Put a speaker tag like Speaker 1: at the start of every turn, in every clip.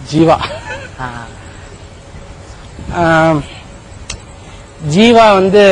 Speaker 1: ஜீவா
Speaker 2: ஆ.
Speaker 1: ஆம், ஜீவா வந்து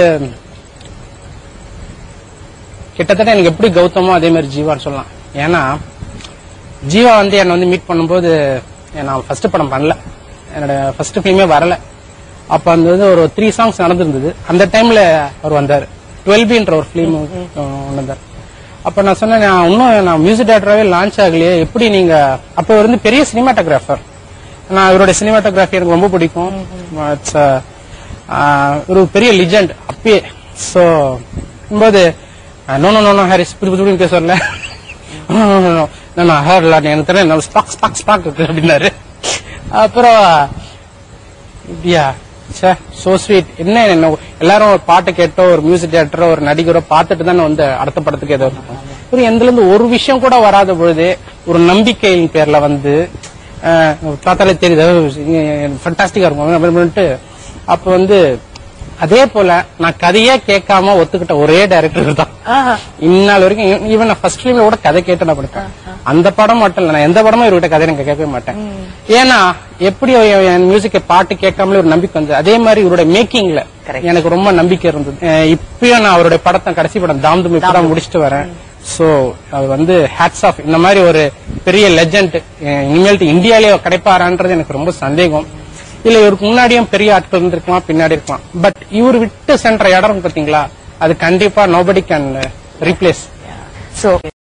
Speaker 1: கிட்டத்தட்ட எனக்கு எப்படி கௌதமோ அதே மாதிரி ஜீவான்னு சொல்லலாம் ஏன்னா ஜீவா வந்து என்னை வந்து மீட் பண்ணும்போது நான் ஃபர்ஸ்ட் படம் பண்ணல என்னோட ஃபர்ஸ்ட் ஃபிலிமே வரல அப்ப அந்த வந்து ஒரு த்ரீ சாங்ஸ் நடந்திருந்தது அந்த டைம்ல அவர் வந்தார் டுவெல் பின்ற ஒரு ஃபிலிம் ஒன்று வந்தார் அப்ப நான் சொன்னேன் நான் இன்னும் நான் மியூசிக் டேரக்டராகவே லான்ச் ஆகலையே எப்படி நீங்க அப்போ இவர் வந்து பெரிய சினிமாட்டோகிராஃபர் நான் இவருடைய சினிமாட்டோகிராஃபி எனக்கு ரொம்ப பிடிக்கும் It's a- ஆஹ் ஒரு பெரிய லிஜெண்ட் அப்பயே சோ போது நோ நோ நோ ஹாரிஸ் புது புது புது பேச வரல நான் ஹேர் எனக்கு தெரியல ஸ்பாக் ஸ்பாக் ஸ்பாக் இருக்கு அப்படின்னாரு அப்புறம் இப்படியா சே சோ ஸ்வீட் என்ன என்ன எல்லாரும் ஒரு பாட்டு கேட்டோ ஒரு மியூசிக் டேரக்டரோ ஒரு நடிகரோ பார்த்துட்டு தானே வந்து அடுத்த படத்துக்கு ஏதோ இருக்கும் ஒரு எந்துல இருந்து ஒரு விஷயம் கூட வராத பொழுது ஒரு நம்பிக்கையின் பேர்ல வந்து அஹ், பார்த்தாலே தெரியுது ஃபண்டாஸ்டிக்கா இருக்கும் அப்படின்ட்டு அப்ப வந்து அதே போல நான் கதையே கேட்காம ஒத்துக்கிட்ட ஒரே டைரக்டர் தான்
Speaker 2: ஆஹா.
Speaker 1: இந்நாள் வரைக்கும் ஈவன் நான் ஃபர்ஸ்ட் ஃபிலிம்ல கூட கதை கேட்டு நான் படிப்பேன் அந்த படம் மட்டும் இல்ல நான் எந்த படமும் இவர்கிட்ட கதை எனக்கு கேட்கவே மாட்டேன் ஏன்னா எப்படி என் மியூசிக்கை பாட்டு கேட்காமலே ஒரு நம்பிக்கை வந்தது அதே மாதிரி இவருடைய மேக்கிங்ல
Speaker 2: Correct.
Speaker 1: எனக்கு ரொம்ப நம்பிக்கை இருந்தது அஹ் இப்பயும் நான் அவருடைய படத்தை கடைசி படம் தாம் தும் இப்பதான் முடிச்சுட்டு வரேன் சோ அது வந்து ஹேட்ஸ் ஆஃப் இந்த மாதிரி ஒரு பெரிய லெஜண்ட் இனிமேல்ட்டு இந்தியாலே கிடைப்பாரான்றது எனக்கு ரொம்ப சந்தேகம் இல்ல இவருக்கு முன்னாடியும் பெரிய ஆட்கள் இருந்திருக்கலாம் பின்னாடி இருக்கலாம் பட் இவர் விட்டு சென்ற இடம் இருக்கு பாத்தீங்களா அது கண்டிப்பா நோபடி கேன் ரீப்ளேஸ்
Speaker 2: சோ